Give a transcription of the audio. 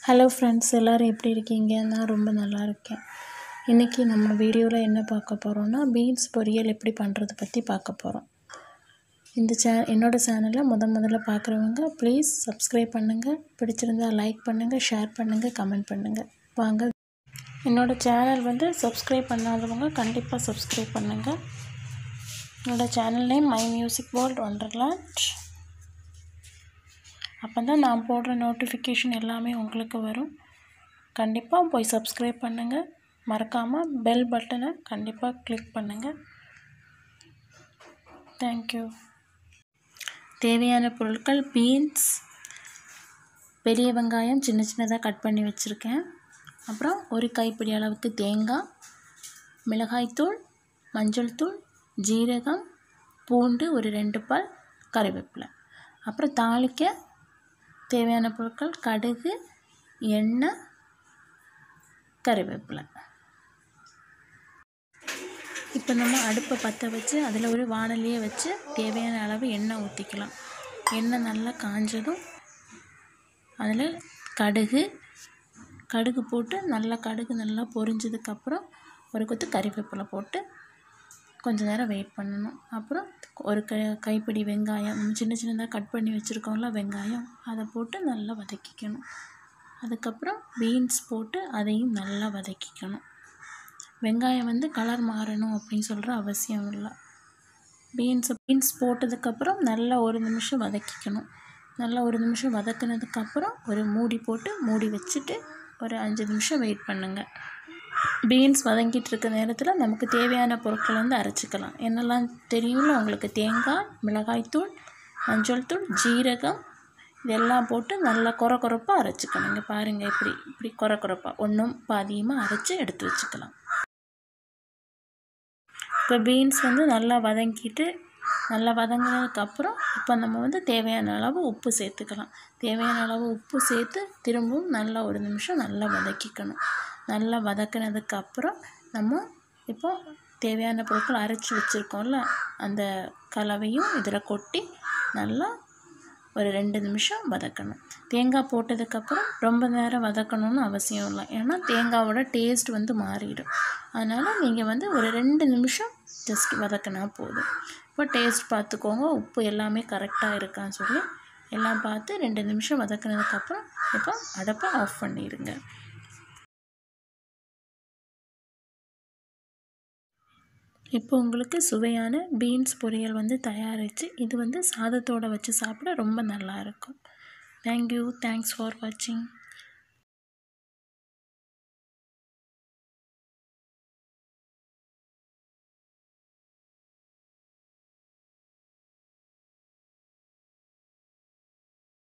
hello friends எல்லோரும் எப்படி இருக்கீங்க நான் ரொம்ப நல்லா இருக்கேன் இன்றைக்கி நம்ம வீடியோவில் என்ன பார்க்க போகிறோன்னா பீன்ஸ் பொரியல் எப்படி பண்ணுறது பற்றி பார்க்க போகிறோம் இந்த சே என்னோடய சேனலை முத முதல்ல பார்க்குறவங்க ப்ளீஸ் சப்ஸ்கிரைப் பண்ணுங்கள் பிடிச்சிருந்தா லைக் பண்ணுங்கள் ஷேர் பண்ணுங்கள் கமெண்ட் பண்ணுங்கள் வாங்க என்னோடய சேனல் வந்து சப்ஸ்கிரைப் பண்ணாதவங்க கண்டிப்பாக சப்ஸ்கிரைப் பண்ணுங்கள் என்னோடய channel name my music world wonderland அப்போ தான் நான் போடுற நோட்டிஃபிகேஷன் எல்லாமே உங்களுக்கு வரும் கண்டிப்பாக போய் சப்ஸ்கிரைப் பண்ணுங்கள் மறக்காமல் பெல் பட்டனை கண்டிப்பாக கிளிக் பண்ணுங்கள் தேங்க்யூ தேவையான பொருட்கள் பீன்ஸ் பெரிய வெங்காயம் சின்ன சின்னதாக கட் பண்ணி வச்சுருக்கேன் அப்புறம் ஒரு கைப்பிடி அளவுக்கு தேங்காய் மிளகாய்த்தூள் மஞ்சள் தூள் ஜீரகம் பூண்டு ஒரு ரெண்டு பால் கறிவேப்பிலை அப்புறம் தாளிக்க தேவையான பொருட்கள் கடுகு எண்ணெய் கறிவேப்பிலை இப்போ நம்ம அடுப்பை பற்ற வச்சு அதில் ஒரு வானலியை வச்சு தேவையான அளவு எண்ணெய் ஊற்றிக்கலாம் எண்ணெய் நல்லா காஞ்சதும் அதில் கடுகு கடுகு போட்டு நல்லா கடுகு நல்லா பொரிஞ்சதுக்கப்புறம் ஒரு கொத்து கறிவேப்பிலை போட்டு கொஞ்ச நேரம் வெயிட் பண்ணணும் அப்புறம் ஒரு க கைப்பிடி வெங்காயம் சின்ன சின்னதாக கட் பண்ணி வச்சுருக்கோம்ல வெங்காயம் அதை போட்டு நல்லா வதக்கிக்கணும் அதுக்கப்புறம் பீன்ஸ் போட்டு அதையும் நல்லா வதக்கிக்கணும் வெங்காயம் வந்து கலர் மாறணும் அப்படின்னு சொல்கிற அவசியம் இல்லை பீன்ஸ் பீன்ஸ் போட்டதுக்கப்புறம் நல்லா ஒரு நிமிஷம் வதக்கிக்கணும் நல்லா ஒரு நிமிஷம் வதக்குனதுக்கப்புறம் ஒரு மூடி போட்டு மூடி வச்சுட்டு ஒரு அஞ்சு நிமிஷம் வெயிட் பண்ணுங்கள் பீன்ஸ் வதங்கிட்டு இருக்க நேரத்தில் நமக்கு தேவையான பொருட்கள் வந்து அரைச்சிக்கலாம் என்னெல்லாம் தெரியும்ல உங்களுக்கு தேங்காய் மிளகாய்த்தூள் மஞ்சள் தூள் ஜீரகம் இதெல்லாம் போட்டு நல்லா குறை குறைப்பாக அரைச்சிக்கணும் இங்கே பாருங்கள் இப்படி இப்படி குறை குறைப்பாக ஒன்றும் பாதியமாக அரைச்சி எடுத்து வச்சுக்கலாம் இப்போ பீன்ஸ் வந்து நல்லா வதங்கிட்டு நல்லா வதங்கினதுக்கப்புறம் இப்போ நம்ம வந்து தேவையான அளவு உப்பு சேர்த்துக்கலாம் தேவையான அளவு உப்பு சேர்த்து திரும்பவும் நல்லா ஒரு நிமிஷம் நல்லா வதக்கிக்கணும் நல்லா வதக்கினதுக்கப்புறம் நம்ம இப்போ தேவையான பொருட்கள் அரைச்சி வச்சுருக்கோம்ல அந்த கலவையும் இதில் கொட்டி நல்லா ஒரு ரெண்டு நிமிஷம் வதக்கணும் தேங்காய் போட்டதுக்கப்புறம் ரொம்ப நேரம் வதக்கணும்னு அவசியம் இல்லை ஏன்னா தேங்காவோட டேஸ்ட் வந்து மாறிடும் அதனால் நீங்கள் வந்து ஒரு ரெண்டு நிமிஷம் ஜஸ்ட் வதக்கினா போதும் இப்போ டேஸ்ட் பார்த்துக்கோங்க உப்பு எல்லாமே கரெக்டாக இருக்கான்னு சொல்லி எல்லாம் பார்த்து ரெண்டு நிமிஷம் வதக்கினதுக்கப்புறம் இப்போ அடுப்பை ஆஃப் பண்ணிடுங்க இப்போ உங்களுக்கு சுவையான பீன்ஸ் பொரியல் வந்து தயாரிச்சு இது வந்து சாதத்தோடு வச்சு சாப்பிட ரொம்ப நல்லாயிருக்கும் தேங்க்யூ தேங்க்ஸ் ஃபார் வாட்சிங்